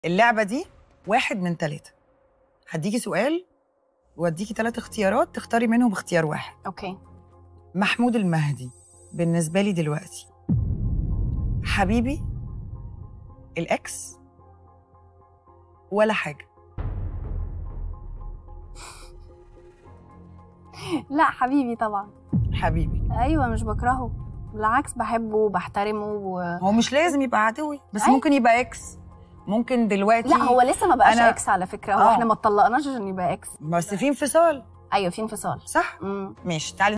اللعبه دي واحد من ثلاثه هديكي سؤال واديكي ثلاث اختيارات تختاري منهم اختيار واحد اوكي محمود المهدي بالنسبه لي دلوقتي حبيبي الاكس ولا حاجه لا حبيبي طبعا حبيبي ايوه مش بكرهه بالعكس بحبه وبحترمه و... هو مش لازم يبقى عدوي بس أيوة. ممكن يبقى اكس ممكن دلوقتي لا هو لسه ما بقاش أنا- اكس على فكره هو آه. احنا ما اتطلقناش عشان يبقى اكس بس في انفصال ايوه في انفصال صح امم ماشي تعالي